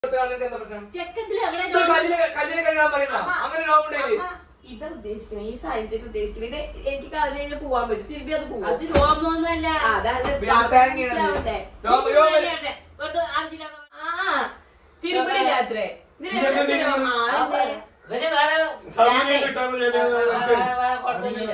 നിങ്ങൾക്ക് എന്താ പ്രശ്നം ചെക്കത്തിൽ എവിടെ ഇത് കല്ലില് കല്ലില് കഴുകാൻ പറയുന്ന അമ്മ, അങ്ങനെ നോവുണ്ടെങ്കിൽ അമ്മ, ഇതാ ഉദ്ദേശിക്കുന്നത് ഈ സാഹചര്യത്തിൽ ഉദ്ദേശിക്കുന്നത് ഇത് എനിക്ക് കളഞ്ഞു കഴിഞ്ഞാൽ പോവാൻ പറ്റും തിരുമ്പി അത് പോവാം അത് രോമൊന്നുമല്ല അതായത് പിന്നെ അത് തേങ്ങയാണ് ഇത്. മനസ്സിലാവണ്ടേ? രോമ രോമ വെറുതെ ആവശ്യമില്ലാത്ത ആ തിരുമ്പണില്ല അത്രേ ഇതിന് ഇതെന്താ എന്താ ചെയ്യണം? തിരുമ്പണത്? ആ, അതെ. ഇവന് വേറെ സൗകര്യം കിട്ടാൻ മതി, അല്ലേ? വേറെ- വേറെ കുഴപ്പമൊന്നുമില്ല.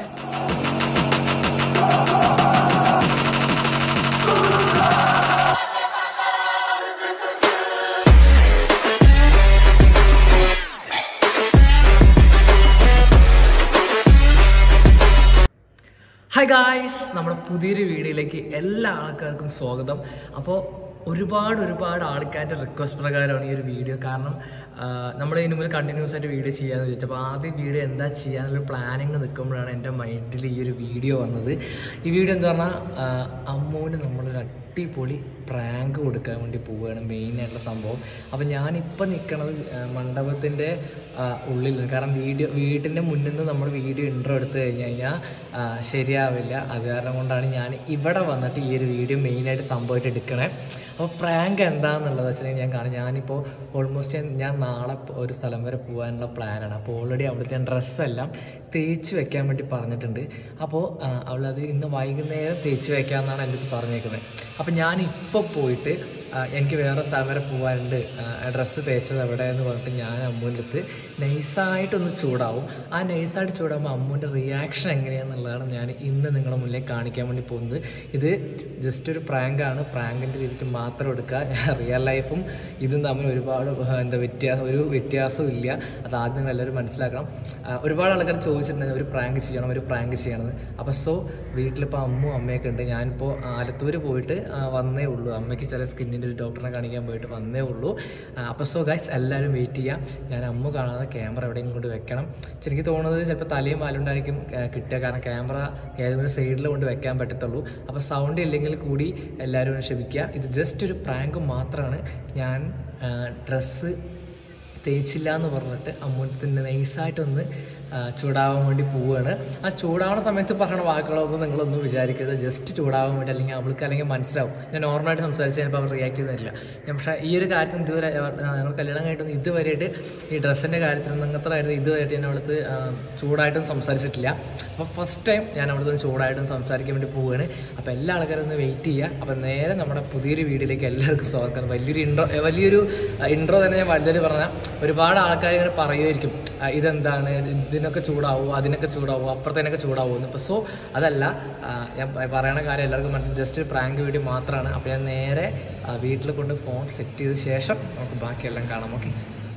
ഹായ് ഗായ്സ് നമ്മുടെ പുതിയൊരു വീഡിയോയിലേക്ക് എല്ലാ ആൾക്കാർക്കും സ്വാഗതം അപ്പോൾ ഒരുപാട് ഒരുപാട് ആൾക്കാരുടെ റിക്വസ്റ്റ് പ്രകാരമാണ് ഈ ഒരു വീഡിയോ കാരണം നമ്മൾ ഇതിന് മുന്നേ കണ്ടിന്യൂസ് ആയിട്ട് വീഡിയോ ചെയ്യാമെന്ന് ചോദിച്ചപ്പോൾ ആദ്യം വീഡിയോ എന്താ ചെയ്യാന്നുള്ള പ്ലാനിങ് നിൽക്കുമ്പോഴാണ് എൻ്റെ മൈൻഡിൽ ഈ ഒരു വീഡിയോ വന്നത് ഈ വീഡിയോ എന്താ പറഞ്ഞാൽ അമ്മൂന് നമ്മളൊരു അടിപൊളി പ്രാങ്ക് കൊടുക്കാൻ വേണ്ടി പോവുകയാണ് മെയിനായിട്ടുള്ള സംഭവം അപ്പോൾ ഞാനിപ്പോൾ നിൽക്കണത് മണ്ഡപത്തിൻ്റെ ഉള്ളിൽ നിന്ന് കാരണം വീഡിയോ വീട്ടിൻ്റെ മുന്നിൽ നിന്ന് നമ്മൾ വീഡിയോ ഇൻട്രോ എടുത്തു കഴിഞ്ഞ് കഴിഞ്ഞാൽ ആ, ശരിയാവില്ല അത് കാരണം കൊണ്ടാണ് ഞാൻ ഇവിടെ വന്നിട്ട് ഈ ഒരു വീഡിയോ മെയിനായിട്ട് സംഭവമായിട്ട് എടുക്കണേ അപ്പോൾ പ്രാങ്ക് എന്താണെന്നുള്ളത് വെച്ചിട്ടുണ്ടെങ്കിൽ ഞാൻ കാണാം ഞാനിപ്പോൾ ഓൾമോസ്റ്റ് ഞാൻ നാളെ ഒരു സ്ഥലം വരെ പോകാനുള്ള പ്ലാനാണ് അപ്പോൾ ഓൾറെഡി അവിടുത്തെ ഡ്രസ്സെല്ലാം തേച്ച് വെക്കാൻ വേണ്ടി പറഞ്ഞിട്ടുണ്ട് അപ്പോൾ ആ, അവളത് ഇന്ന് വൈകുന്നേരം തേച്ച് വെക്കാമെന്നാണ് എൻ്റെ അടുത്ത് പറഞ്ഞേക്കുന്നത് അപ്പോൾ ഞാൻ ഇപ്പോൾ പോയിട്ട് ആ, എനിക്ക് വേറെ സ്ഥലം വരെ പോകാനുണ്ട് ഡ്രസ്സ് തേച്ചത് എവിടെ എന്ന് പറഞ്ഞിട്ട് ഞാൻ അമ്മൂൻ്റെ അടുത്ത് നൈസായിട്ടൊന്ന് ചൂടാവും ആ നൈസായിട്ട് ചൂടാകുമ്പോൾ അമ്മൂൻ്റെ റിയാക്ഷൻ എങ്ങനെയാണെന്നുള്ളതാണ് ഞാൻ ഇന്ന് നിങ്ങളുടെ മുന്നിൽ കാണിക്കാൻ വേണ്ടി പോകുന്നത് ഇത് ജസ്റ്റ് ഒരു പ്രാങ്കാണ് പ്രാങ്കിൻ്റെ രീതിക്ക് മാത്രം എടുക്കുക റിയൽ ലൈഫും ഇതും തമ്മിൽ ഒരുപാട് ആ, എന്താ വ്യത്യാസം ഒരു വ്യത്യാസവും ഇല്ല അത് ആദ്യം നിങ്ങൾ എല്ലാവരും മനസ്സിലാക്കണം ആ, ഒരുപാട് ആൾക്കാർ ചോദിച്ചിട്ടുണ്ട് ഒരു പ്രാങ്ക് ചെയ്യണം ഒരു പ്രാങ്ക് ചെയ്യണമെന്ന് അപ്പോൾ സോ വീട്ടിലിപ്പോൾ അമ്മും അമ്മയൊക്കെ ഉണ്ട് ഞാനിപ്പോൾ ആലത്തൂർ പോയിട്ട് ആ, വന്നേ ഉള്ളൂ അമ്മയ്ക്ക് ചില സ്കിന്നിൻ്റെ ഒരു ഡോക്ടറിനെ കാണിക്കാൻ പോയിട്ട് വന്നേ ഉള്ളൂ അപ്പോൾ സോ ഗൈസ് എല്ലാവരും വെയിറ്റ് ചെയ്യാം ഞാൻ അമ്മ കാണാതെ ക്യാമറ എവിടെയും കൊണ്ട് വെക്കണം പക്ഷെ എനിക്ക് തോന്നുന്നത് ചിലപ്പോൾ തലയും വാലുണ്ടായിരിക്കും ആ, കിട്ടുക കാരണം ക്യാമറ ഏതെങ്കിലും സൈഡിൽ കൊണ്ട് വെക്കാൻ പറ്റത്തുള്ളൂ അപ്പോൾ സൗണ്ട് ഇല്ലെങ്കിൽ കൂടി എല്ലാവരും ഒന്ന് ക്ഷമിക്കുക ഇത് ജസ്റ്റ് ഒരു പ്രാങ്ക് മാത്രമാണ് ഞാൻ ഡ്രസ്സ് തേച്ചില്ല എന്ന് പറഞ്ഞിട്ട് അമ്മൂട്ടത്തിൻ്റെ നൈസായിട്ടൊന്ന് ആ, ചൂടാവാൻ വേണ്ടി പോവുകയാണ് ആ ചൂടാവുന്ന സമയത്ത് പറയുന്ന വാക്കുകളൊന്നും നിങ്ങളൊന്നും വിചാരിക്കരുത് ജസ്റ്റ് ചൂടാവാൻ വേണ്ടി അല്ലെങ്കിൽ അവൾക്ക് അല്ലെങ്കിൽ മനസ്സിലാവും ഞാൻ നോർമലായിട്ട് സംസാരിച്ച് ചിലപ്പോൾ അവർ റിയാക്ട് ചെയ്യുന്നില്ല ഞാൻ പക്ഷേ ഈ ഒരു കാര്യത്തിൽ ഇതുവരെ ആ, ഞങ്ങൾ കല്യാണം കഴിഞ്ഞിട്ടൊന്നും ഇതുവരെയായിട്ട് ഈ ഡ്രസ്സിൻ്റെ കാര്യത്തിൽ അങ്ങനത്തെ കാര്യത്തിൽ ഇതുവരെയായിട്ട് ഞാൻ അവിടുത്തെ ആ, ചൂടായിട്ടൊന്നും സംസാരിച്ചിട്ടില്ല അപ്പോൾ ഫസ്റ്റ് ടൈം ഞാൻ അവിടുത്തെ ചൂടായിട്ടും സംസാരിക്കാൻ വേണ്ടി പോവുകയാണ് അപ്പോൾ എല്ലാ ആൾക്കാരും ഒന്ന് വെയിറ്റ് ചെയ്യുക അപ്പോൾ നേരെ നമ്മുടെ പുതിയൊരു വീഡിയോയിലേക്ക് എല്ലാവർക്കും സ്വാഗതം വലിയൊരു ഇൻട്രോ വലിയൊരു ഇൻട്രോ തന്നെ ഞാൻ വലുതായിട്ട് പറഞ്ഞാൽ ഒരുപാട് ആൾക്കാർ ഇങ്ങനെ പറയുമായിരിക്കും ആ, ഇതെന്താണ് ഇതിനൊക്കെ ചൂടാവും അതിനൊക്കെ ചൂടാവും അപ്പുറത്തേനൊക്കെ ചൂടാവും എന്ന് അപ്പോൾ സോ അതല്ല ആ, ഞാൻ പ- പറയണ കാര്യം എല്ലാവർക്കും മനസ്സിൽ ജസ്റ്റ് ഒരു പ്രാങ്ക് വീഡിയോ മാത്രമാണ് അപ്പോൾ ഞാൻ നേരെ ആ, വീട്ടിൽ കൊണ്ട് ഫോൺ സെറ്റ് ചെയ്ത ശേഷം നമുക്ക് ബാക്കിയെല്ലാം കാണാം ഓക്കെ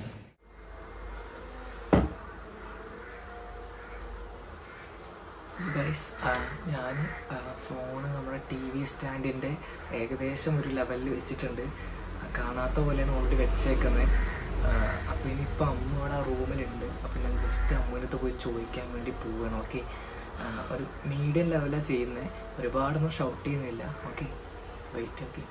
ഗൈസ് ഞാൻ ഫോണ് നമ്മുടെ ടി വി സ്റ്റാൻഡിൻ്റെ ഏകദേശം ഒരു ലെവലിൽ വെച്ചിട്ടുണ്ട് ആ, കാണാത്ത പോലെയാണ് ഓൾറെഡി വെച്ചേക്കുന്നത് അപ്പോൾ ഇനിയിപ്പോൾ അമ്മയുടെ ആ റൂമിലുണ്ട് അപ്പോൾ ഞാൻ ജസ്റ്റ് അമ്മൂനത്ത് പോയി ചോദിക്കാൻ വേണ്ടി പോവുകയാണ് ഓക്കെ ഒരു മീഡിയം ലെവലാണ് ചെയ്യുന്നത് ഒരുപാടൊന്നും ഷൗട്ട് ചെയ്യുന്നില്ല ഓക്കെ വെയിറ്റ് ഓക്കെ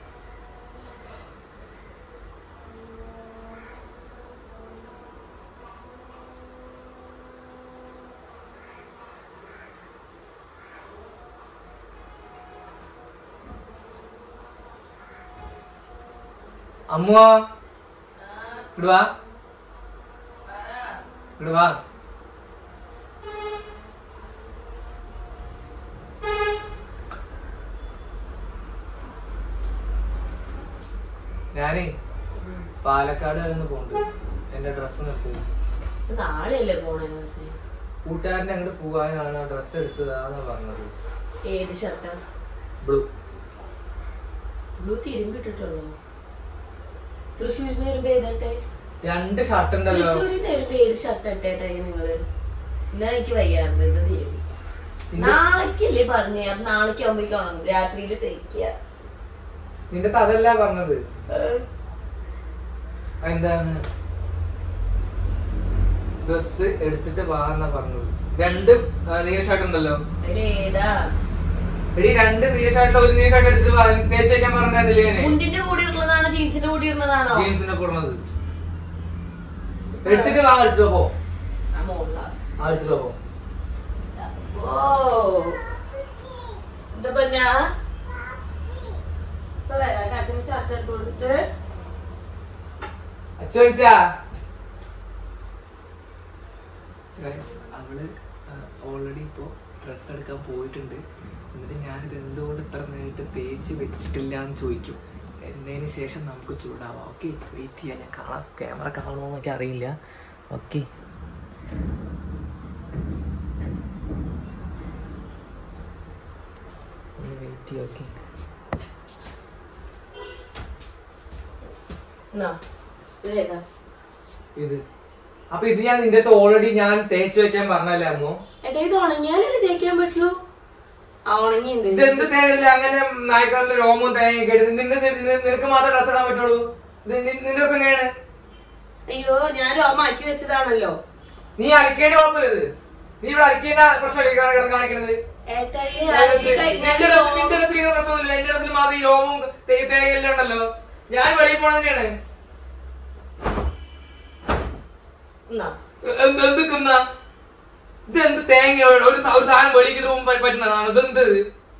അമ്മുവാ ഇടുവാ ഇടുവാ ഞാനേ പാലക്കാട് വരെ ഒന്ന് പോണ്ട് എന്റെ ഡ്രസ്സ് നിർത്തി ഇത് നാളെയല്ലേ പോണേ കൂട്ടുകാരൻ്റെ അങ്ങോട്ട് പോകാനാണ് ഡ്രസ്സ് എടുത്തതാന്ന് പറഞ്ഞത് ഏത് ഷർട്ടാ ബ്ലൂ ബ്ലൂ തിരുമ്പിട്ടിട്ടുള്ളൂ തൃശ്ശൂരിന്ന് വരുമ്പോ ഏതട്ടെ രണ്ട് ഷർട്ട് ഉണ്ടല്ലോ തൃശ്ശൂരിന്ന് വരുമ്പോ ഏത് ഷർട്ട് ഇട്ടേട്ടാ നിങ്ങള് ഇന്നാ എനിക്ക് വയ്യാറുണ്ട് ഇത് തിരുമ്പി നാളേക്കല്ലേ പറഞ്ഞേ അത് നാളേക്ക് ആവുമ്പോഴേക്കാണോ രാത്രിയിൽ തേക്കുക നിന്റെ അതല്ല പറഞ്ഞത് എന്താണ് ഡ്രസ് എടുത്തിട്ട് വാന്ന പറഞ്ഞത് രണ്ട് ആ, നീല ഷർട്ട് ഉണ്ടല്ലോ അതില് ഏതാ എടി രണ്ട് നീല ഷർട്ട് ഒരു നീല ഷർട്ട് എടുത്തിട്ട് വാ, തേച്ച് വെക്കാൻ പറഞ്ഞില്ലേ ഞാൻ മുണ്ടിന്റെ കൂടി ഉള്ളതാണോ ജീൻസിന്റെ കൂടി ഉള്ളതാണോ ജീൻസിന്റെ കൂടണത് എടുത്തിട്ട് വാ എടുത്തിട്ട് പോ ആ മോളിലാ ആ എടുത്തിട്ട് പോ ഓ എന്താ ഞാൻ ഇപ്പൊ വരാം കച്ചിന് ഷർട്ട് എടുത്ത് കൊടുത്തിട്ട് അച്ഛാ അവള് ഓൾറെഡി ഇപ്പോ ഡ്രസ് എടുക്കാൻ പോയിട്ടുണ്ട് എന്നിട്ട് ഞാനിത് എന്തുകൊണ്ട് ഇത്ര നേരിട്ട് തേച്ച് വെച്ചിട്ടില്ല എന്ന് ചോദിക്കും എന്നതിന് ശേഷം നമുക്ക് ചൂടാവാം ഓക്കെ വെയിറ്റ് ചെയ്യാം ഞാൻ കാണാം ക്യാമറ കാണുമോ എന്നൊക്കെ അറിയില്ല ഓക്കെ ഒന്ന് വെയിറ്റ് ചെയ്യാം ഓക്കെ എന്നാ, ഇത് കേട്ടാ. ഇത് അപ്പൊ ഇത് ഞാൻ നിന്റെ അടുത്ത് ഓൾറെഡി ഞാൻ തേച്ച് വെക്കാൻ പറഞ്ഞല്ലേ അമ്മോ എടാ ഇത് ഉണങ്ങിയാലല്ലേ തേക്കാൻ പറ്റുള്ളൂ ആ ഉണങ്ങിണ്ട് ഇത് എന്ത് തേങ്ങയില്ല അങ്ങനെ നായ്ക്കളുടെ രോമവും തേങ്ങയൊക്കെ ഇട്ട് നിന്റെ നിന്റെ- നിനക്ക് മാത്രമേ ഡ്രസ് ഇടാൻ പറ്റുള്ളൂ ഇത് നി- നിന്റെ ഡ്രസ് എങ്ങനെയാണ് അയ്യോ ഞാൻ രോമ ആക്കി വെച്ചതാണല്ലോ നീ അലക്കേണ്ട കുഴപ്പമില്ല ഇത് നീ ഇവിടെ അലക്കേണ്ട പ്രശ്നമല്ലേ കാണ- കാണിക്കണത് ഏട്ടാ ഈ നിന്റെ അലക്കി ഡ്രസ്- കഴിഞ്ഞാൽ നിന്റെ ഡ്രസ്- നിന്റെ ഡ്രസ്സിൽ ഈ പ്രശ്നമൊന്നുമില്ല എന്റെ ഡ്രസ്സിൽ മാത്രം ഈ രോമവും തേ- തേങ്ങയെല്ലാം ഉണ്ടല്ലോ ഞാൻ വെളിയിൽ പോണത് തന്നെയാണ് എന്നാ, എന്ത് എന്ത് തിന്ന ഇത് എന്ത് തേങ്ങ ഒരു സ- ഒരു സാധനം വെളിക്കിട്ട് പോകുമ്പോൾ പറ്റുന്നതാണ് ഇതെന്ത് ഇത്?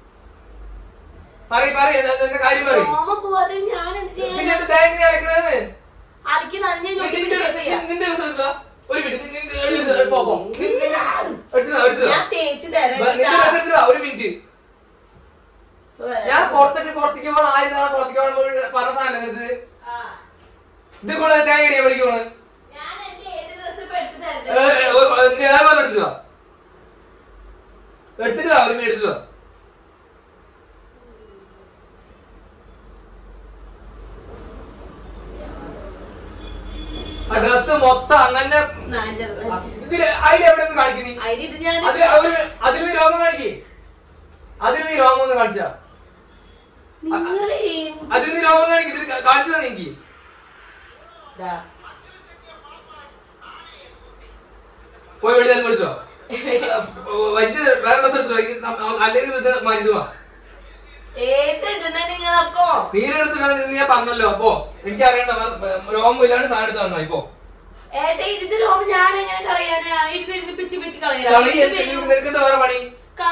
പറയ് പറയ് ഇത് എന്റെ കാര്യം പറയ് രോമം പോവാതെ ഞാൻ എന്ത് പിന്നെ ചെയ്യാൻ എന്ത് തേങ്ങ നീ അലക്കണത് അലക്കി നനഞ്ഞ നിന്റെ ചെയ്യാം നിന്റെ ഡ്രസ് എടുത്തോ? ഒരു മിനിറ്റ് നിന്റെ നിന്റെ- പോ, പോ. നിന്റെ- നിന്റെ- എടുത്തോ, എടുത്തോ. ഞാൻ തേച്ച് തരാം നിന്റെ ഡ്രസ് എടുത്തോ, ഒരു മിനിറ്റ് ഞാൻ പുറത്തേക്ക് പുറത്തേക്ക് പോകണം ആയിരം തവണ പുറത്തേക്ക് പോകണം പറഞ്ഞ സാധനം ഇത് ഇത് കൂടെ തേങ്ങ ഇടിയാ വിളിക്കണത് ഞാൻ എന്റെ ഏത് ഡ്രസ് ഇപ്പൊ എടുത്ത് തരണ്ടേ എടുത്തിട്ട് വാ എടുത്തിട്ട് വാ ഒരു മിനിറ്റ് എടുത്തിട്ട് വാ ആ ഡ്രസ് മൊത്തം അങ്ങനെ എന്നാ, എന്റെ dress. ഇതില് അതിൽ എവിടെ ഒന്ന് കാണിക്കുന്നീ അതിന് ഇത് ഞാൻ അതിൽ ഒരു അതിൽ നീ രോമം കാണിക്കേ അതിൽ നീ രോമം ഒന്ന് കാണിച്ചാ നിങ്ങളെ അതിൽ നീ രോമം കാണിക്കും ഇതിൽ കാണിച്ചതാ എനിക്ക് ദാ. പോയി വെളിയിൽ നിന്ന് വിളിച്ചോ വലിയ വേറെ ഡ്രസ് എടുത്തോ എനിക്ക് സം- അല്ലെങ്കിൽ ഇത് മരുന്നുവാ ഏത് ഇടണ നിങ്ങളപ്പോ നീരെടുത്ത് നീ ഞാൻ പറഞ്ഞല്ലോ അപ്പോ എനിക്ക് അറിയണ്ട രോമം ഇല്ലാണ്ട് സാധനം എടുത്ത് തന്നോ ഇപ്പൊ ഏട്ടാ ഇരുന്ന് രോമം ഞാൻ എങ്ങനെ കളയാനാ ഇരുന്ന് ഇരുന്ന് പിച്ച് പിച്ച് കളയാ കളി നിനക്ക് എന്താ വേറെ പണി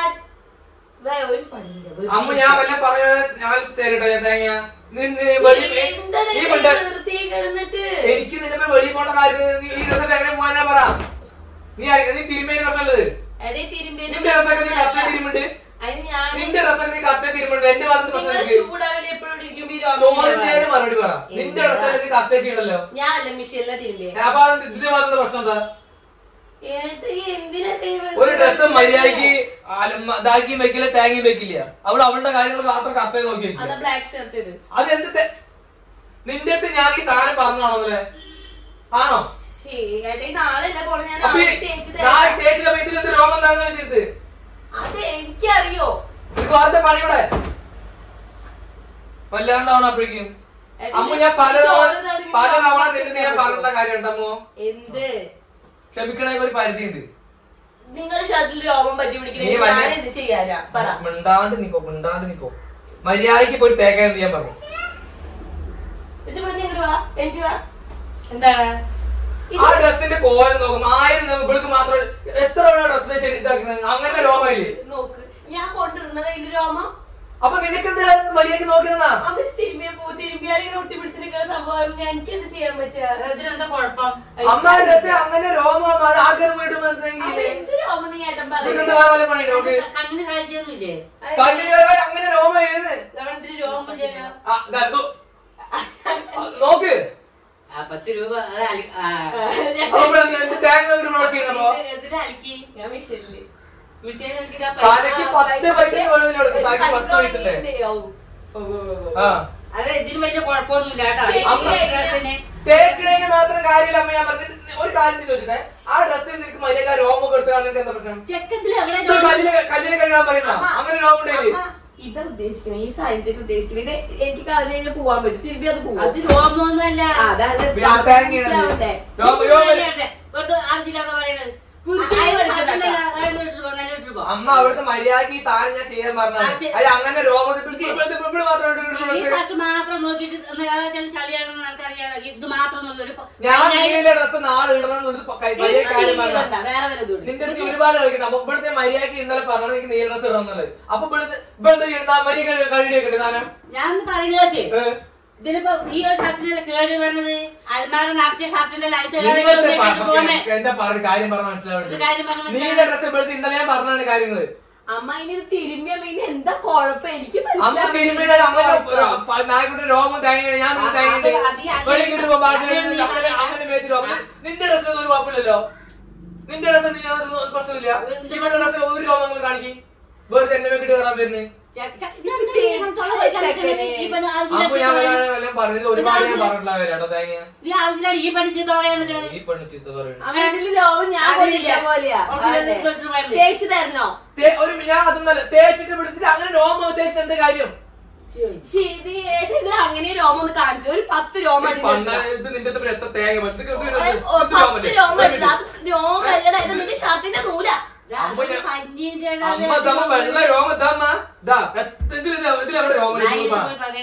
ഒരു പണിയില്ല വെറുതെ അമ്മ ഞാൻ വല്ല പറയാതെ ഞാൻ തരട്ടോ ഞാൻ തേങ്ങ നിന്ന് വെളി എന്താണ് നീ ഈ മിണ്ട- വെറുതെ കിടന്നിട്ട് എനിക്ക് നിന്നെ ഇപ്പൊ വെളിയിൽ പോണ്ട കാര്യം നീ ഈ ദിവസം എങ്ങനെ പോകാനാ പറ നീ അറിയാം നീ തിരുമേനി പ്രശ്നമുള്ളത് എടേ തിരുമ്പേത് നിന്റെ ഡ്രസ്സൊക്കെ നീ കറക്റ്റ് തിരുമുണ്ട് അതിന് ഞാൻ നിന്റെ ഡ്രസ്സൊക്കെ നീ കറക്റ്റ് തിരുമുണ്ട് എന്റെ ഭാഗത്ത് പ്രശ്നം നിങ്ങൾ എനിക്ക് ചൂടാവേണ്ടി എപ്പോഴും ഇരിക്കുമ്പോ ഈ രോമം ചോദിച്ചതിന് മറുപടി പറ നിന്റെ ഡ്രസ്സൊക്കെ നീ കറക്റ്റ് ചെയ്യണല്ലോ ഞാൻ അല്ല മിഷീനിലെ തിരുമ്പേ അപ്പൊ അത് ഇതിന്റെ ഭാഗത്ത് പ്രശ്നം എന്താ ഏട്ടാ ഈ എന്തിനാ ഒരു ഡ്രസ് മര്യാദക്ക് അലമ്മ- ഇതാക്കിയും വെക്കില്ല തേങ്ങയും വെക്കില്ല അവൾ അവളുടെ കാര്യങ്ങൾ മാത്രം കറക്റ്റ് നോക്കി അതാ വെക്കില്ല ബ്ലാക്ക് ഷർട്ട് ഇട് അത് എന്ത് തെ- നിന്റെ അടുത്ത് ഞാൻ ഈ സാധനം പറഞ്ഞാണോന്നല്ലേ ആണോ ശേ ഏട്ടാ ഈ നാളെ അല്ല പോണെ ഞാൻ അപ്പൊ ഈ നാളെ തേച്ച് നാളെ തരാം തേച്ചില്ല ഇതിലെന്ത് രോഗം എന്താണെന്ന് വെച്ചിട്ട് അത് എനിക്കറിയോ ഇത് വേറത്തെ പണി ഇവിടെ വല്ലാണ്ടാവണം അപ്പോഴേക്കും ഏട്ടാ, അമ്മ ഞാൻ പല ഇത് തവണ ഓരോ തവണ പല ഇങ്ങനെ തവണ ആവർത്തിച്ച് നിന്റെ ഞാൻ പറഞ്ഞിട്ടുള്ള കാര്യം ഉണ്ടമ്മോ എന്ത് ക്ഷമിക്കണേക്ക് ഒരു പരിധി ഉണ്ട് നിങ്ങൾ ഷർട്ടിൽ രോമം പറ്റി പിടിക്കണേ നീ വല്ല- ഞാൻ എന്ത് ചെയ്യാനാ പറ മിണ്ടാണ്ട് നിക്കോ മിണ്ടാണ്ട് നിക്കോ മര്യാദക്ക് പോയി തേക്കാൻ ഞാൻ പറഞ്ഞു ഇത് മുന്നേ ഇങ്ങോട്ട് വാ എനിക്ക് വാ എന്താണ് ആ ഡ്രസ്സിന്റെ കോലം നോക്കും ആയിരം ഇവൾക്ക് മാത്രം എത്ര ഡ്രസ് ശരി ഇതാക്കുന്നത് അങ്ങനെ രോമമില്ലേ നോക്ക് ഞാൻ കൊണ്ടിരുന്നത് ഇതിന് രോമം അപ്പൊ നിനക്ക് എന്തിനാ മര്യാദക്ക് നോക്കിയെന്നാ അമ്മ തിരുമ്പിയ പോ തിരുമ്പിയാലിങ്ങനെ ഒട്ടി പിടിച്ച് നിൽക്കുന്ന സംഭവം ഞാൻ എനിക്ക് എന്ത് ചെയ്യാൻ പറ്റുക ഇതിനെന്താ കുഴപ്പം അമ്മ ഡ്രസ് അങ്ങനെ രോമം ആൾക്കാർ വീട്ടും അത് എന്ത് രോമം നീ ഏട്ടൻ നിനക്ക് പറയുന്നത് പോലെ പണി നോക്ക് കണ്ണിന് കാഴ്ചയൊന്നുമില്ലേ കണ്ണിന് അങ്ങനെ രോമം ഏത് അവിടെ ഇത്തിരി രോഗമില്ലല്ലോ ആ, ദാ, ദോ. ആ, നോക്ക് ആ പത്ത് രൂപ അത് അലി- ആ. അപ്പൊ എന്ത് തേങ്ങ ഒരു മുളക്കിണ്ടപ്പോ എന്തിനാ അലക്കി ഞാൻ മിഷനില് വിഷയം എനിക്ക് ആ തലയ്ക്ക് പൈസ- പത്ത് പൈസ കൊടുക്കില്ല കൊടുക്കും തലയ്ക്ക് പത്ത് പൈസ ഉണ്ട് ആ അത് ഇതിന് വലിയ കുഴപ്പമൊന്നുമില്ല കേട്ടോ ഈ അമ്മ- ഡ്രസ്സിന് തേക്കണേന് മാത്രം കാര്യമില്ല അമ്മ ഞാൻ പറഞ്ഞത് ഒരു കാര്യം നീ ചോദിച്ചിട്ടെ ആ ഡ്രസ്സിൽ നിനക്ക് മര്യാദ രോമം കൊടുത്താൽ നിനക്ക് എന്താ പ്രശ്നം ചെക്കത്തിൽ എവിടെ ഇത് കല്ലില് കല്ലില് കഴുകാൻ പറയുന്ന അങ്ങനെ രോമം ഉണ്ടെങ്കിൽ ഇതാ ഉദ്ദേശിക്കുന്നത് ഈ സാഹചര്യത്തിൽ ഉദ്ദേശിക്കുന്നത് ഇത് എനിക്ക് കളഞ്ഞു കഴിഞ്ഞാൽ പോവാൻ പറ്റും തിരുമ്പി അത് പോവാം അത് രോമമൊന്നുമല്ല അതായത് പിന്നെ അത് തേങ്ങയാണ് മനസ്സിലാവണ്ടേ? രോമം രോമം വെറുതെ ആവശ്യമില്ലാതെ പറയണത് ആയി എടുക്കണ്ട. അമ്മ അവിടുത്തെ മര്യാദക്ക് ഈ സാധനം ഞാൻ ചെയ്യാൻ പറഞ്ഞത് ആ, ചെ- അത് അങ്ങനെ രോമം ഇത് ഇവിടെ- ഇവിടെ- ഇവിടെ മാത്രം ഇട്ടിട്ട് ഈ dress. ഷർട്ട് മാത്രം നോക്കിയിട്ട് ഒന്ന് ഏതാ ചളിയാണെന്ന് എനിക്കറിയാം ഇത് മാത്രം നോക്കി ഒരു പ- ഞാൻ നീല ഡ്രസ് നാളെ ഇടണം എന്ന് ക- വലിയ ഇതൊന്നും കാര്യം തിരുമ്പി പറഞ്ഞ ഇടണ്ട, വേറെ വല്ല തുണി. നിന്റെ അടുത്ത് ഒരുപാട് കളിക്കണം അപ്പൊ ഇവിടുത്തെ മര്യാദക്ക് ഇന്നലെ പറഞ്ഞത് എനിക്ക് നീല ഡ്രസ് ഇടണം എന്നുള്ളത് അപ്പൊ ഇവിടുത്തെ ഇവിടുത്തെ ഇടുന്ന മര്യാദ കഴുകി വെക്കട്ടെ സാധനം ഞാൻ പറയുന്നത് ഏ? ഇതിലിപ്പോ ഈ ഒരു ഷർട്ടിനല്ലേ കേട് വരണത് അൽമാര നിറച്ച ഷർട്ടിന്റെ ലൈറ്റ് നിങ്ങളുടെ പ- എന്താ പറഞ്ഞ കാര്യം പറഞ്ഞ മനസ്സിലാവുന്നത് കാര്യം പറഞ്ഞ നീല ഡ്രസ് എടുത്ത് ഇന്നലെ ഞാൻ പറഞ്ഞാണ് കാര്യങ്ങള് അമ്മ ഇനി ഇത് തിരുമ്മിയ മീൻ എന്താ കൊഴപ്പം എനിക്ക് അമ്മ മനസ്സിലാവുന്നില്ല. തിരുമ്പിയുടെ അങ്ങനെ നായ്ക്കുട്ടി രോമം തേങ്ങയാണ് ഞാൻ ആ, തേങ്ങയുണ്ട് അത് അത് ഈ വെളിയിൽ പോകുമ്പോ അത് ഈ അങ്ങനെ അങ്ങനെ മേത്തി രോമം നിന്റെ ഡ്രസ്സിൽ ഒരു കുഴപ്പമില്ലല്ലോ നിന്റെ ഡ്രസ്സിൽ നീ അത് പ്രശ്നമില്ല ഇവരുടെ ഡ്രസ്സിൽ ഒരു രോമങ്ങൾ കാണിക്കും വെറുതെ എന്നെ വേണ്ടി കയറാൻ വരുന്നത് ചെക്ക- ഇതെന്ത് ഈ തൊള്ള വയ്ക്കാൻ നിൽക്കണത്? ഈ പെണ്ണ് ആവശ്യമില്ലാത്ത അപ്പൊ ഞാൻ ചീത്ത പറയും. വല്ലതും പറഞ്ഞത് ഒരുപാട് ഞാൻ പറഞ്ഞിട്ടുള്ള കേട്ടോ തേങ്ങ ഈ ആവശ്യമില്ലാതെ ഈ പെണ്ണ് ചീത്ത പറയാൻ നിൽക്കണത് ഈ പെണ്ണ് ചീത്ത പറയുന്നത് ആ വീട്ടില് ലോകം ഞാൻ കൊണ്ടില്ല പോലെയാ അതെ. തേച്ച് തരണോ തേ- ഒരു ഞാൻ അതൊന്നല്ല തേച്ചിട്ട് വിളിച്ചിട്ട് അങ്ങനെ രോമം തേച്ചിട്ട് എന്താ കാര്യം ശരി ഏട്ടാ ഇത് അങ്ങനെ രോമം ഒന്ന് കാണിച്ചു ഒരു പത്ത് രോമം അതിന് പണ്ടാ എടുത്തോ. ഇത് നിന്റെ അടുത്ത് എത്ര തേങ്ങ പത്ത് ഇത് ഇത് ഏ, ഇത് ഓ, ഇത് പത്ത് രോമല്ലേ? രോമം ഒരു എടുത്തോ. അത് മിനിറ്റ്. രോമം അല്ലടാ ഇത് നിന്റെ ഷർട്ടിന്റെ നൂല അമ്മ ഞാൻ- പഞ്ഞിന്റെ അമ്മ ദമ്മ വെള്ള രോമം ദമ്മ ദാ ഇതിൽ ഇതിൽ എവിടെ രോമം ഇരിക്കുന്നു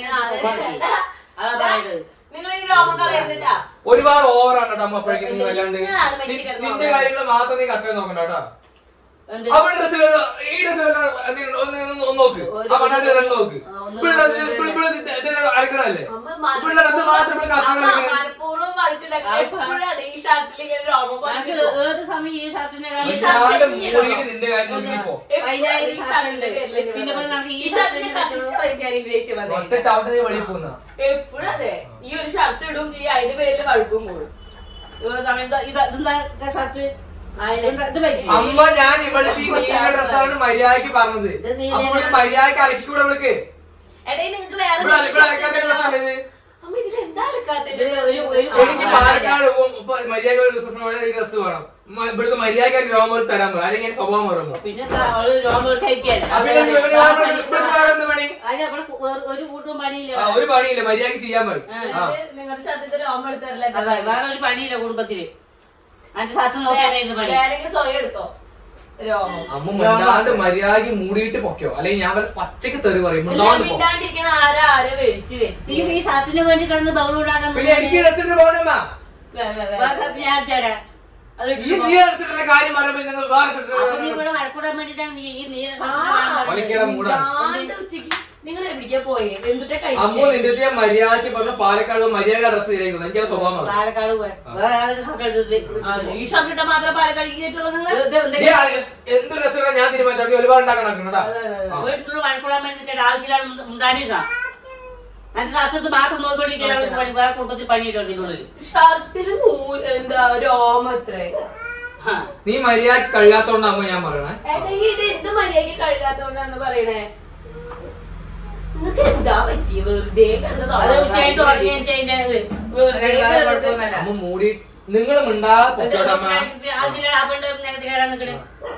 ഇപ്പൊ? അതാ പറയണത് നിങ്ങൾ ഈ രോമം കളയുന്നില്ല ഒരുപാട് ഓവറാണ് കേട്ടോ അമ്മ അപ്പോഴേക്കും നീ വല്ലാണ്ട് ഞാനാണ് മെസ്സി നി- കിടന്ന് നിന്റെ കാര്യങ്ങൾ മാത്രം നീ കത്തേ നോക്കണ്ട കേട്ടോ എന്ത്? അവിടെ ഡ്രസ്സിൽ ഈ ഡ്രസ്സിൽ ഒന്ന് ഒന്ന് നോക്ക് ആ പണ്ടാട്ടി രണ്ട് നോക്ക് ആ, ഒന്ന് ഇവിടെ നോക്ക്. ഇവിടെ ഇവിടെ ഇത് ഇത് അലക്കണല്ലേ അമ്മ ഇവിടെ ഡ്രസ്സ് മാത്രം ഇവിടെ കത്തണം അമ്മ അലക്കണേ. മനഃപൂർവ്വം വഴക്കുണ്ടാക്കി എപ്പോഴും അതെ ഈ ഷർട്ടിൽ ഇങ്ങനെ രോമം എനിക്ക് പറിക്കുന്നു. ഏത് സമയം ഈ ഷർട്ടിന്റെ ഈ കാര്യം ഷർട്ട് ഇല്ലാണ്ട് മൂടിയിട്ട് നിന്റെ കാര്യം നോക്കിപ്പോ എപ്പോഴും ഈ ഷർട്ടിന്റെ പേരില് ഇങ്ങനെ പിന്നെ ഇപ്പൊ നമുക്ക് ഈ ഈ ഷർട്ടിനെ കത്തിച്ച് കളയാൻ ഈ ദേഷ്യം വന്നേ. ഒറ്റ ചവിട്ട് നീ വെളിയിൽ പോകുന്ന എപ്പോഴും അതെ ഈ ഒരു ഷർട്ട് ഇടും ചെയ്യും അതിന്റെ പേരിൽ വഴുക്കും കൂടും ഏത് സമയം ഇത് ഇത് ഇതെന്താ ഷർട്ട് ഇത് ഇത് പറ്റി. അമ്മ ഞാൻ ഇവിടെ ഈ നീല ഡ്രസ്സാണ് മര്യാദക്ക് പറഞ്ഞത് ഇത് നീല അപ്പൊ ഇവിടെ മര്യാദക്ക് അലക്കിക്കൂടെ വിളിക്ക് എടേ നിങ്ങക്ക് വേറെ ഇവിടെ അല- ഇവിടെ അലക്കാത്ത ഡ്രസ്സാണ് ഇത് അമ്മ ഇതിൽ എന്താ അലക്കാത്തത് ഇത് ഒരു- ഒരു- എനിക്ക് പാലക്കാട് പോകും ഇപ്പൊ മര്യാദ ഒരു റിസപ്ഷൻ ഈ ഡ്രസ് വേണം മ- ഇവിടുത്തെ മര്യാദക്ക് രോമം എടുത്ത് തരാൻ പറയും അല്ലെങ്കിൽ എനിക്ക് സ്വഭാവം പറയുമ്പോ പിന്നെ എന്താ അവള് രോമം കഴിക്കാൻ ഇവിടുത്തെ വേറെ എന്ത് പണി അതിന് അവിടെ ഒരു- ഒരു കൂട്ടും പണിയില്ല ആ, ഒരു പണിയില്ല മര്യാദക്ക് ചെയ്യാൻ പറയും ആ. നിങ്ങളുടെ ഷർട്ടിന്റെ രോമം എടുത്തരല്ലേ അതെ വേറെ ഒരു പണിയില്ല കുടുംബത്തില് അതിന്റെ ഷർട്ട് നോക്കിയായിരുന്നു പണി വേണമെങ്കിൽ സ്വയം എടുത്തോ രോമം അമ്മ മിണ്ടാണ്ട് മര്യാദക്ക് മൂടിയിട്ട് പൊക്കോ അല്ലെങ്കിൽ ഞാൻ വല്ല പച്ചക്ക് തെറി പറയും എല്ലാം മിണ്ടാണ്ട് പോ മിണ്ടാണ്ടിരിക്കണ ആരാ ആരെ വെളിച്ച് നീ ഈ ഷർട്ടിന് വേണ്ടി കിടന്ന് ബഹളുണ്ടാക്കാൻ പിന്നെ എനിക്ക് എടുത്തിട്ട് പോകണമ്മ വേറെ ഷർട്ട് ഞാൻ എടുത്ത് തരാം അത് ഈ ഇട്ടിട്ട് നീ എടുത്തിട്ടുള്ള കാര്യം പറയുമ്പോ നിങ്ങൾ വേറെ ഷർട്ട് അപ്പൊ നീ ഇവിടെ വഴക്കൂടാൻ വേണ്ടിട്ടാണ് നീ ഈ നീല ഷർട്ടിന് വേണം ഒലക്കേടെ മൂടാണ്. ഉച്ചക്ക് നിങ്ങൾ എവിടേക്കാ പോയി എന്തിട്ടാ അമ്മു കഴിച്ചേ നിന്റെ അടുത്ത് ഞാൻ മര്യാദക്ക് പറഞ്ഞ പാലക്കാട് മര്യാദ ഡ്രസ് ചെയ്തേക്കുന്നത് എനിക്ക് അത് സ്വഭാവം ആണ്. പാലക്കാട് പോയി വേറെ ഏതൊക്കെ ഷർട്ട് എടുത്ത് ആ, ഈ ഷർട്ട് ഇട്ടാ മാത്രം പാലക്കാട് കേട്ടുള്ളൂ നിങ്ങൾ ഇത് എന്ത് നീ ആ- എന്ത് ഡ്രസ് ഞാൻ തീരുമാനിച്ചു നീ ഒരുപാട് ഉണ്ടാക്കണം കേട്ടാ വീട്ടിലുള്ള വഴക്കൂടാൻ വേണ്ടി നിൽക്കേണ്ട ആവശ്യമില്ലാതെ മുണ്ടാണ്ടിരുന്നാ എന്റെ ഷർട്ടത്ത് മാത്രം നോക്കിക്കൊണ്ടിരിക്കാൻ അവൾക്ക് പണി വേറെ കുടുംബത്തിൽ പണിയില്ല ഇതിനുള്ളിൽ ഷർട്ടില് നൂ- എന്താ രോമം എത്രേ ആ. നീ മര്യാദക്ക് കഴിയാത്തോണ്ട് അമ്മ ഞാൻ പറയണേ ഏട്ടാ ഈ ഇത് എന്ത് മര്യാദക്ക് കഴുകാത്തോണ്ടാന്ന് പറയണേ നിങ്ങൾക്ക് എന്താ പറ്റിയ വെറുതെ കിടന്ന് അത് തൊള്ള ഉച്ചയായിട്ട് ഉറങ്ങി എണീച്ചതിന്റെ ഇത്. വെറുതെ വേറെ കിടന്ന് കുഴപ്പമൊന്നുമില്ല. അമ്മ മൂടി നിങ്ങൾ മിണ്ടാ ഇത് പൊക്കോട്ടെ അമ്മ ആവശ്യമില്ലാതെ ആ പെണ്ണ് നേരത്തെ കയറാൻ നിൽക്കണേ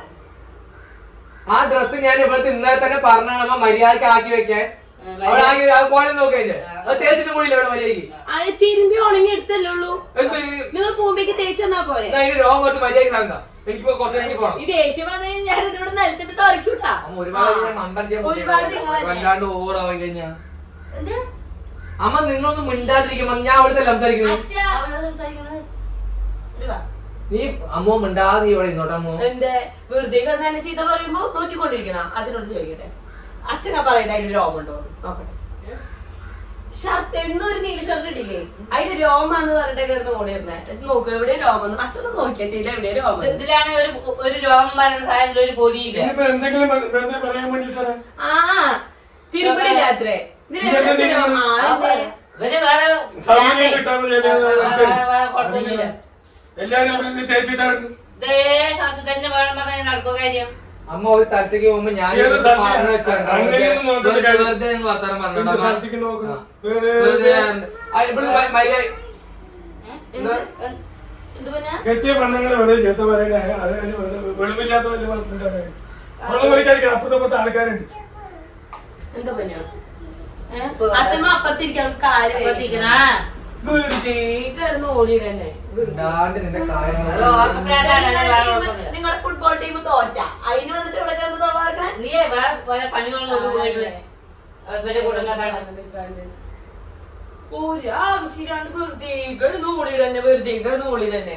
ആ ഡ്രസ് ഞാൻ ഇവിടുത്തെ ഇന്നലെ തന്നെ പറഞ്ഞാണ് അമ്മ മര്യാദക്ക് ആക്കി വെക്കാൻ അവിടെ ആക്കി അത് കോലം നോക്കിയതിന്റെ അത് തേച്ചിട്ട് കൂടിയില്ല ഇവിടെ മര്യാദക്ക് അത് തിരുമ്പി ഉണങ്ങി എടുത്തല്ലേ ഉള്ളൂ എന്ത് നിങ്ങൾ പൂമ്പേക്ക് തേച്ച് തന്നാ പോരെ എന്നാ അതിന് രോഗം കൊടുത്ത് മര്യാദക്ക് സാധനം എനിക്ക് കുറച്ച് കഴിഞ്ഞ് പോണം ഈ ദേഷ്യം വന്നു കഴിഞ്ഞാൽ ഞാൻ ഇതിവിടെ നിലത്തിട്ട് ഉറക്കൂട്ടാ അമ്മ ഒരുപാട് ഞാൻ മണ്ടൻ ചെയ്യാൻ ഒരുപാട് പറ്റില്ല. നിങ്ങൾ തന്നെ. വല്ലാണ്ട് ഓവറായി കഴിഞ്ഞാ എന്ത് അമ്മ നിങ്ങളൊന്നും മിണ്ടാതിരിക്കുമ്പോ ഞാൻ അവിടുത്തെ സംസാരിക്കുന്നത് അച്ഛാ അവളത് സംസാരിക്കുന്നത് ഇവിടെ വാ. നീ അമ്മോ മിണ്ടാതെ നീ ഇവിടെ ഇരുന്നോട്ടെ അമ്മോ എന്റെ വെറുതെ കിടന്ന് എന്നെ ചീത്ത പറയുമ്പോ നോക്കിക്കൊണ്ടിരിക്കണം അതിനോട് ചോദിക്കട്ടെ അച്ഛനാ പറയട്ടെ അതിന് രോമം ഉണ്ടോ നോക്കട്ടെ ഷർട്ട് എന്നും ഒരു നീല ഷർട്ട് ഇട്ടില്ലേ അതിന് രോമാന്ന് പറഞ്ഞിട്ട് കിടന്ന് ഓടിയിരുന്നേ നോക്ക് എവിടെ രോമം അച്ഛനൊന്ന് നോക്കിയാ ചെയ്യില്ല എവിടെ രോമം ഇതിലാണ് ഒരു ഒരു രോമം വരണ സാധനം ഒരു പൊടിയില്ല ഇനിയിപ്പോ എന്തെങ്കിലും വെ- വെറുതെ പറയാൻ വേണ്ടിട്ടാണ് ആ തിരുപ്പതില്ല അത്രേ ഇതിന് എവിടെ വെച്ച രോമം? ആ, എന്നെ. ഇവര് വേറെ സമയം കിട്ടാൻ മതി വേറെ- മനസ്സിലായി. വേറെ- വേറെ കുഴപ്പമൊന്നുമില്ല എല്ലാരും ഇത് തേച്ചിട്ടായിരുന്നു ഇതേ ഷർട്ട് തന്നെ വേണം പറഞ്ഞാൽ നടക്കുക കാര്യം അമ്മ ഒരു സ്ഥലത്തേക്ക് പോകുമ്പോ ഞാൻ ഏത് ഇവിടുത്തെ സ്ഥലത്തേക്ക്? പറഞ്ഞു വെച്ചാണ്. അങ്ങനെയൊന്നും നോക്കണ്ട വെറുതെ- കാര്യം. വെറുതെ നിങ്ങൾ വർത്താനം എന്ത് പറഞ്ഞോണ്ടാ അമ്മ. സ്ഥലത്തേക്ക് നോക്കുന്നു ആ. വേറെ വെറുതെ ആ, ഇവിടുത്തെ മ- മര്യാദ എന്ത്? എന്ത് പറഞ്ഞാ? കെട്ടിയ പെണ്ണുങ്ങളെ വെറുതെ ചെത്ത പറയണേ അത് അതിന് വെറുതെ വെളിവില്ലാത്ത വല്ല കുഴപ്പമില്ലാതെ വെള്ളം വിളിക്കാതിരിക്കണം അപ്പുറത്തെ അപ്പുറത്തെ ആൾക്കാരുണ്ട് എന്താ പനിയോ അച്ഛമ്മ അപ്പുറത്തിരിക്കാൻ കാര്യം അപ്പത്തിക്കണാ വെറുതെ കിടന്ന് ഓടിയിടന്നെ മിണ്ടാണ്ട് നിന്റെ കാര്യങ്ങൾ അത് ഓർക്ക് പ്രാന്താണ്, അല്ലാതെ വേറെ കുഴപ്പമൊന്നുമില്ല. നിങ്ങളുടെ ഫുട്ബോൾ ടീം തോറ്റ അതിന് വന്നിട്ട് ഇവിടെ കിടന്ന് തൊള്ളാർക്കണേ നീ വേറെ വേറെ പണികൾ നോക്കി പോയിട്ട് ഇവരെ കൂടെ നടക്കാണ്ട്. ഒരു ആവശ്യമില്ലാണ്ട് വെറുതെ കിടന്ന് ഓടിയിടന്നെ വെറുതെ കിടന്ന് ഓടിയിടന്നെ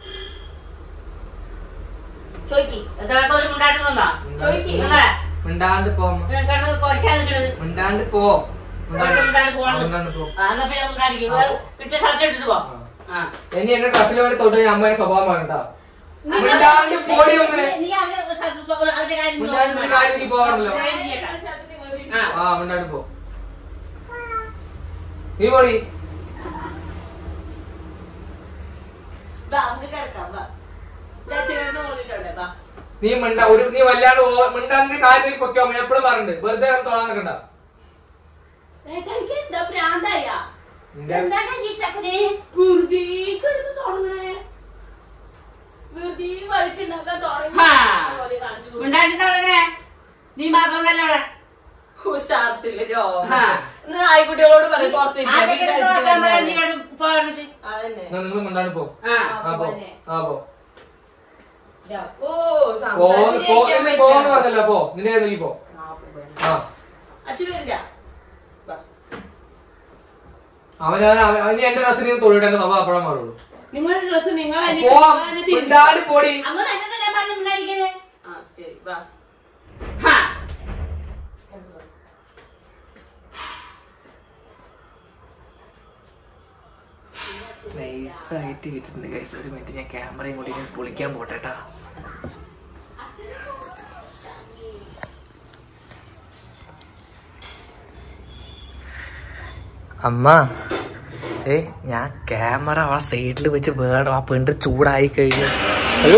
ചോയ്ക്കി ഇതൊക്കെ ഒരു മുണ്ടാട്ടം തന്നാ ചോയ്ക്കി നിങ്ങളെ മിണ്ടാണ്ട് പോ അമ്മ. കിടന്ന് കുറയ്ക്കാൻ നിൽക്കണത് മിണ്ടാണ്ട് പോ മുണ്ടാണ്ട് പോ. കിട്ടിയ ഷർട്ട് എടുത്തിട്ട് പോ ആ ഇനി എന്നെ ഡ്രസ്സിൽ വേണ്ടി തൊട്ട് ഞാൻ അമ്മേനെ സ്വഭാവം പറയണ്ട മുണ്ടാണ്ട് പോടി ഒന്ന് നീ അവന് ഷർട്ട് അവന്റെ കാര്യം മുണ്ടാണ്ട് നിന്റെ കാര്യം നീ പോകാണല്ലോ ആ ആ മുണ്ടാണ്ട് പോ നീ പോടി വാ, നമുക്ക് കിടക്കാം, വാ. ദാ ചേട്ടന് ഓടിയിട്ടുണ്ട്, വാ. നീ മിണ്ട ഒരു നീ വല്ലാണ്ട് ഓ- മിണ്ടാണ്ട് കാര്യം നീ പൊക്കോ ഞാൻ എപ്പോഴും പറഞ്ഞിട്ടുണ്ട് വെറുതെ തൊഴാൻ നിൽക്കണ്ട ഏട്ടാ, എനിക്ക് എന്താ ഭ്രാന്തായ? നിന്റെ എന്താണ് ഈ ചക്കനെ വെറുതെ കിടന്ന് തുടങ്ങണേ. വെറുതെ വഴക്കുണ്ടാക്കാൻ തുടങ്ങി. ഹാ. പോലെ കാണിച്ചു കൊടുക്കും. ഉണ്ടാക്കി തുടങ്ങേ നീ മാത്രം തന്നെ അവിടെ ഓ, ഷർട്ടില് രോമം. ഹാ. ഇന്ന് നായ്ക്കുട്ടികളോട് പറയും പുറത്തിരിക്കാൻ. ആദ്യം കിടന്ന് നോക്കാൻ പറയാം, നീ കിടന്ന് പോകാനിട്ട്. അതന്നെ. എന്നാ നിങ്ങൾ മിണ്ടാണ്ട് പോ ആ ആ പോ ആ പോ ഓ, പോ സംസാരിച്ച് പോ ജയിക്കാൻ നീ പോന്ന് പറ്റില്ല. പറഞ്ഞല്ലോ പോ നിന്റെ നീ പോ ആ, പോ, പോ. ആ അച്ഛൻ വരില്ല വാ. അവൻ ഞാൻ അവൻ- അവൻ നീ എന്റെ ഡ്രസ്സിന് തൊഴിട്ട് എന്റെ സ്വഭാവം അപ്പോഴാ മാറുള്ളൂ നിങ്ങളുടെ ഡ്രസ് നിങ്ങൾ തന്നെ- പോ നിങ്ങൾ തന്നെ തിരിച്ച് മിണ്ടാണ്ട് പോടി അമ്മ തന്നെ തന്നെ പറഞ്ഞു ഉണ്ടായിരിക്കണേ ആ ശരി വാ ഹാ നൈസായിട്ട് കിട്ടിയിട്ടുണ്ട് ഗൈസ് ഒരു മിനിറ്റ് ഞാൻ ക്യാമറയും കൂടി ഞാൻ പൊളിക്കാൻ പോട്ടെട്ടാ അമ്മ ഏ ഞാൻ ക്യാമറ ആ സൈഡിൽ വെച്ച് വേണം ആ പെണ്ണ് ചൂടായി കഴിഞ്ഞു ഹലോ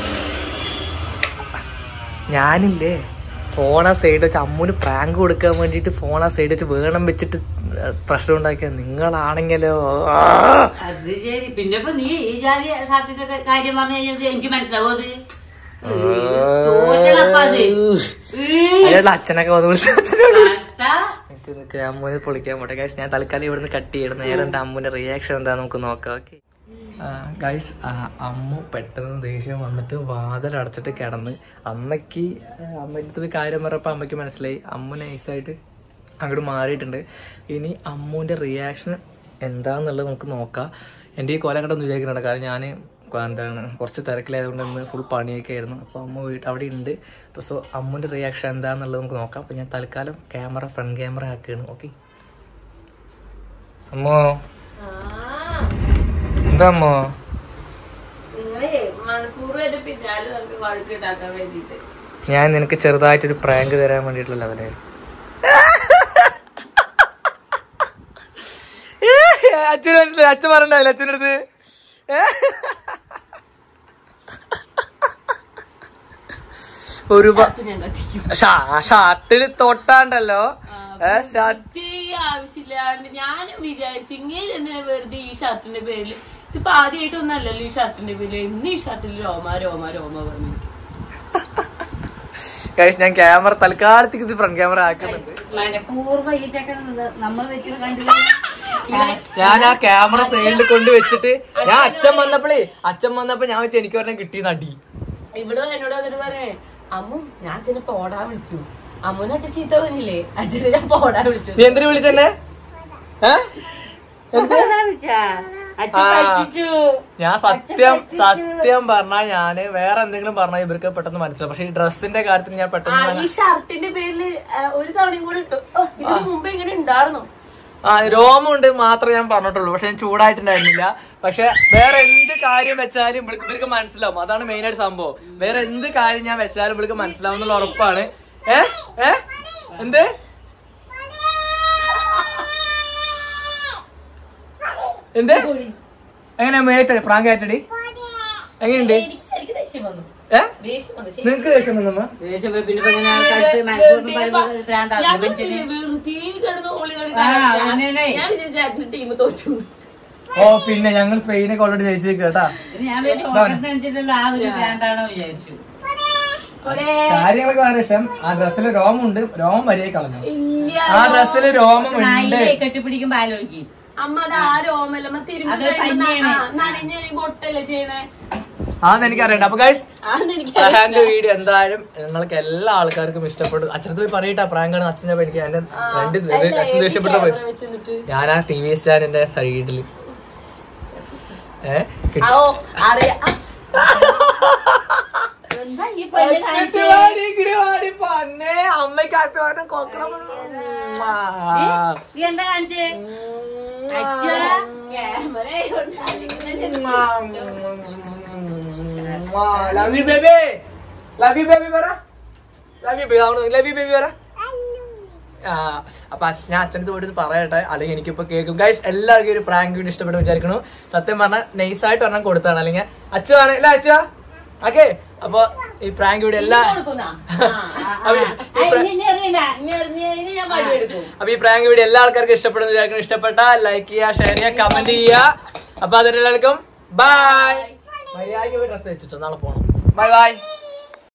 ഞാനില്ലേ ഫോൺ ആ സൈഡ് വെച്ച് അമ്മൂന് പ്രാങ്ക് കൊടുക്കാൻ വേണ്ടിയിട്ട് ഫോൺ ആ സൈഡ് വെച്ച് വേണം വെച്ചിട്ട് പ്രശ്നം ഉണ്ടാക്കിയ നിങ്ങളാണെങ്കിലോ ആ അത് ശരി പിന്നെ ഇപ്പൊ നീ ഈ ജാതി ഷർട്ടിന്റെ ഒക്കെ കാര്യം പറഞ്ഞു കഴിഞ്ഞാൽ എനിക്ക് മനസ്സിലാവും അത് തോറ്റടപ്പ അത് അയാളുടെ അച്ഛനൊക്കെ വന്ന് വിളിച്ചു അച്ഛനെ വിളിച്ചു കഷ്ട. നിക്ക് നിക്ക് അമ്മൂനെ പൊളിക്കാൻ പോട്ടെ ഗൈസ് ഞാൻ തൽക്കാലം ഇവിടുന്ന് കട്ട് ചെയ്യണം നേരെ എന്താ അമ്മൂന്റെ റിയാക്ഷൻ എന്താ നമുക്ക് നോക്കാം ഓക്കെ ഗൈസ് അമ്മു പെട്ടെന്ന് ദേഷ്യം വന്നിട്ട് വാതിൽ അടച്ചിട്ട് കിടന്ന് അമ്മയ്ക്ക് അമ്മയ്ക്ക് ഒരു കാര്യം പറഞ്ഞപ്പോൾ അമ്മയ്ക്ക് മനസ്സിലായി അമ്മ നൈസായിട്ട് അങ്ങോട്ട് മാറിയിട്ടുണ്ട് ഇനി അമ്മൂൻ്റെ റിയാക്ഷൻ എന്താന്നുള്ളത് നമുക്ക് നോക്കാം എൻ്റെ ഈ കൊലം കണ്ടൊന്നും വിചാരിക്കുന്നുണ്ട് കാരണം ഞാൻ എന്താണ് കുറച്ച് തിരക്കിലായതുകൊണ്ട് ഇന്ന് ഫുൾ പണിയൊക്കെ ആയിരുന്നു അപ്പോൾ അമ്മ വീട്ട് അവിടെ ഉണ്ട് അപ്പോൾ സോ അമ്മൂൻ്റെ റിയാക്ഷൻ എന്താന്നുള്ളത് നമുക്ക് നോക്കാം അപ്പോൾ ഞാൻ തൽക്കാലം ക്യാമറ ഫ്രണ്ട് ക്യാമറ ആക്കുകയാണ് ഓക്കെ അമ്മോ എന്താ അമ്മോ നിങ്ങളെ മണിക്കൂർ വരെ പിന്നാലെ നമുക്ക് വഴക്കുണ്ടാക്കാൻ വേണ്ടിട്ട് ഞാൻ നിനക്ക് ചെറുതായിട്ടൊരു പ്രാങ്ക് തരാൻ വേണ്ടിയിട്ടുള്ള ലെവലായിരുന്നു അച്ഛൻ അച്ഛൻ പറഞ്ഞില്ല അച്ഛൻ്റെ അടുത്ത് ഒരു ഞാൻ കത്തിക്കും ഷർട്ടിൽ തൊട്ടാണ്ടല്ലോ ഏ, ഷർട്ട് വെറുതെ ആവശ്യമില്ലാണ്ട് ഞാൻ വിചാരിച്ചു ഇങ്ങനെ എന്തിനാ വെറുതെ ഈ ഷർട്ടിന്റെ പേരിൽ ഇതിപ്പോ ആദ്യമായിട്ടൊന്നല്ലല്ലോ ഈ ഷർട്ടിന്റെ പേരിൽ എന്ന് ഈ ഷർട്ടിൽ രോമ രോമ രോമ പറഞ്ഞു Guys, ഞാൻ ക്യാമറ തൽക്കാലത്തേക്ക് ഇത് ഫ്രണ്ട് ക്യാമറ ആക്കുന്നുണ്ട് മനഃപൂർവ്വം ഈ ചെക്കൻ നമ്മൾ വെച്ചത് കണ്ടില്ല ഞാൻ ആ ക്യാമറ സൈഡിൽ കൊണ്ട് വെച്ചിട്ട് ഞാൻ അച്ഛൻ വന്നപ്പോഴേ അച്ഛൻ വന്നപ്പോ ഞാൻ വെച്ച് എനിക്ക് പറഞ്ഞാൽ കിട്ടിയ നടി ഇവിടെ എന്നോട് വന്നിട്ട് പറയേ അമ്മു ഞാൻ അച്ഛനെ പോടാ വിളിച്ചു അമ്മുനെ അച്ഛൻ ചീത്ത പറഞ്ഞില്ലേ അച്ഛനെ ഞാൻ പോടാ വിളിച്ചു നീ എന്തിനു വിളിച്ചെന്നെ ഏ? അച്ഛൻ പറ്റിച്ചു ഞാൻ സത്യം സത്യം പറഞ്ഞാ ഞാന് വേറെ എന്തെങ്കിലും പറഞ്ഞാൽ ഇവർക്ക് പെട്ടെന്ന് മനസ്സിലാവും പക്ഷെ ഈ ഡ്രസ്സിന്റെ കാര്യത്തിൽ ഞാൻ ആ പെട്ടെന്ന് ഈ ഷർട്ടിന്റെ പേരിൽ ഒരു തവണയും കൂടെ ഇട്ടു ഓ, ഇതിന് മുമ്പ് ഇങ്ങനെ ഉണ്ടായിരുന്നു ആ രോമുണ്ട് മാത്രമേ ഞാൻ പറഞ്ഞിട്ടുള്ളൂ പക്ഷെ ഞാൻ ചൂടായിട്ടുണ്ടായിരുന്നില്ല പക്ഷെ വേറെ എന്ത് കാര്യം വെച്ചാലും ഇവൾക്ക് ഇവർക്ക് മനസ്സിലാവും അതാണ് മെയിൻ ആയിട്ട് സംഭവം വേറെ എന്ത് കാര്യം ഞാൻ വെച്ചാലും ഇവൾക്ക് മനസ്സിലാവും എന്നുള്ള ഉറപ്പാണ് ഏ ഏ എന്ത് എന്ത് എങ്ങനെയാ മേറ്റടി ഫ്രാങ്ക് ആയിട്ടടി എങ്ങനെയുണ്ട് എനിക്ക് ശരിക്കും ദേഷ്യം വന്നു ഏ ദേഷ്യം വന്നു ശരി. നിങ്ങക്ക് ദേഷ്യം വന്നമ്മ ദേഷ്യം വരും. പിന്നെ ഇപ്പൊ ഇങ്ങനെ ആൾക്കാർക്ക് മനഃപൂർവ്വം പറയുമ്പോൾ ഭ്രാന്താവും. ഞാൻ മനുഷ്യന് വെറുതെ കിടന്ന് ഓളി കളി ആ, കാണാൻ. അതന്നെയാണേ. ഞാൻ വിചാരിച്ചു ടീം തോറ്റു ഓ പിന്നെ ഞങ്ങൾ സ്പെയിനൊക്കെ ഓൾറെഡി ജയിച്ചേക്ക് കേട്ടാ ഇത് ഞാൻ വിചാരിച്ചു ഓട്ടത്തിന് അനുസരിച്ചുള്ള ആ ഒരു ഭ്രാന്താണോ വിചാരിച്ചു കാര്യങ്ങളൊക്കെ വളരെ ഇഷ്ടം ആ ഡ്രസ്സിൽ രോമുണ്ട് രോമം വരിയെ കളഞ്ഞു ഇല്ല ആ ഡ്രസ്സിൽ രോമം ഉണ്ട് നായിലെ കെട്ടിപ്പിടിക്കുമ്പോ ആലോചിക്കും അമ്മ അത് ആ രോമല്ല തിരുമ്പി അത് കഴിയുമ്പോ പഞ്ഞിയാണ്. നനഞ്ഞ പൊട്ടല്ലേ ചെയ്യണേ അതെന്ന് എനിക്ക് അറിയണ്ട അപ്പൊ ഗൈസ് അതെന്ന് എനിക്ക് എന്റെ വീഡിയോ എന്തായാലും നിങ്ങൾക്ക് എല്ലാ ആൾക്കാർക്കും ഇഷ്ടപ്പെട്ടു അച്ഛനത്ത് പോയി പറയട്ടാ പ്രാങ്കാണ് അച്ഛനെ എനിക്ക് എന്റെ രണ്ട് ദേ- അച്ഛൻ ദേഷ്യപ്പെട്ടു പോയി വെച്ചിട്ട് ഞാൻ ആ ടി വി സ്റ്റാൻഡിന്റെ സൈഡിൽ ഏ ഓ അറിയാ എന്താ ഈ പെണ്ണ് കാണിച്ചേ. വാടി, ഇങ്ങട് വാടി, പൊന്നേ. അമ്മയ്ക്കകത്ത് വന്ന് കൊക്കണം. നീ എന്താ കാണിച്ചേ അച്ഛാ ക്യാമറ ആയതുകൊണ്ട് അല്ലെങ്കിൽ love you baby love you baby പറ love you baby love you baby പറ ആ അപ്പൊ അച്ഛൻ- ഞാൻ അച്ഛനടുത്ത് പോയിട്ട് ഇത് പറയട്ടെ അല്ലെങ്കിൽ എനിക്കിപ്പോ കേൾക്കും ഗൈസ് എല്ലാവർക്കും ഒരു പ്രാങ്ക് വീഡിയോ ഇഷ്ടപ്പെട്ടു വിചാരിക്കണു സത്യം പറഞ്ഞാൽ നൈസായിട്ട് ഒരെണ്ണം കൊടുത്താണ് അല്ലെങ്കിൽ അച്ഛനാണ് അല്ല അച്ഛ ഓക്കെ അപ്പൊ ഈ പ്രാങ്ക് വീഡിയോ എല്ലാ കൊടുക്കുന്ന അപ്പൊ ഈ- ഈ പ്രാ- ഇനി അറിയണ്ട ഇനി അറിഞ്ഞ് കഴിഞ്ഞ് ഞാൻ പണിയെടുക്കും അപ്പൊ ഈ പ്രാങ്ക് വീഡിയോ എല്ലാ ആൾക്കാർക്കും ഇഷ്ടപ്പെടുന്നു വിചാരിക്കണം ഇഷ്ടപ്പെട്ട ലൈക്ക് ചെയ്യുക ഷെയർ ചെയ്യുക കമന്റ് ചെയ്യുക അപ്പൊ അതിനെല്ലാവർക്കും ബൈ മര്യാദയ്ക്ക് പോയി ഡ്രസ് വെച്ചിട്ടോ നാളെ പോകണം ബൈ ബൈ